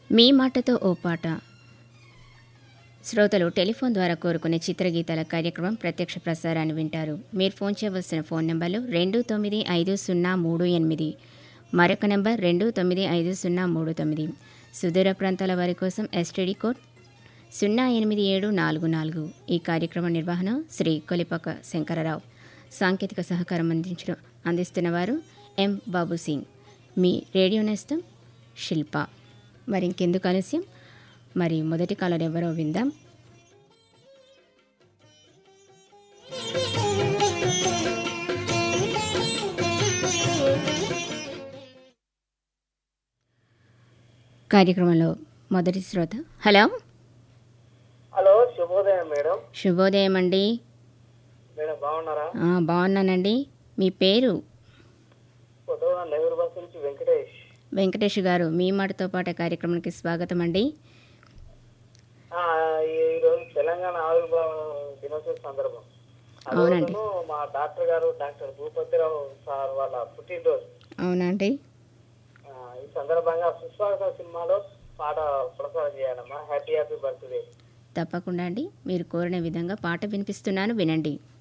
మీ మాటతో ఓ పాట శ్రోతలు టెలిఫోన్ ద్వారా కోరుకునే చిత్రగీతాల కార్యక్రమం ప్రత్యక్ష ప్రసారాన్ని వింటారు మీరు ఫోన్ చేయవలసిన ఫోన్ నెంబర్లు రెండు తొమ్మిది ఐదు సున్నా మూడు ఎనిమిది మరొక నెంబర్ రెండు తొమ్మిది ఐదు సున్నా మూడు తొమ్మిది సుదూర ప్రాంతాల వారి కోసం ఎస్టీడీ కోడ్ సున్నా ఎనిమిది ఏడు నాలుగు నాలుగు ఈ కార్యక్రమ నిర్వహణ శ్రీ కొలిపక శంకరరావు సాంకేతిక సహకారం అందించడం అందిస్తున్నవారు ఎం బాబు సింగ్ మీ రేడియో నేస్తం శిల్ప మరి ఇంకెందుకు ఆలస్యం మరి మొదటి కాలర్ ఎవరో విందాం కార్యక్రమంలో మొదటి శ్రోత హలో హలో శుభోదయం మేడం శుభోదయం అండి మేడం బాగున్నారా ఆ, బాగున్నానండి మీ పేరు కొత్తగా నెహ్రూ బస్ నుంచి వెంకటేష్ వెంకటేష్ గారు మీ మాటతో పాటు కార్యక్రమానికి స్వాగతం అండి ఆ, ఈ రోజు తెలంగాణ ఆవిర్భావ దినోత్సవ సందర్భం ఆ అవునండి. రోజును మా డాక్టర్ గారు డాక్టర్ భూపతిరావు సార్ వాళ్ళ పుట్టినరోజు అవునండి ఆ, ఈ సందర్భంగా సుస్వాగతం సినిమాలో పాట ప్రసారం చేయాలమ్మా హ్యాపీ హ్యాపీ బర్త్డే తప్పకుండా అండి మీరు కోరిన విధంగా పాట వినిపిస్తున్నాను వినండి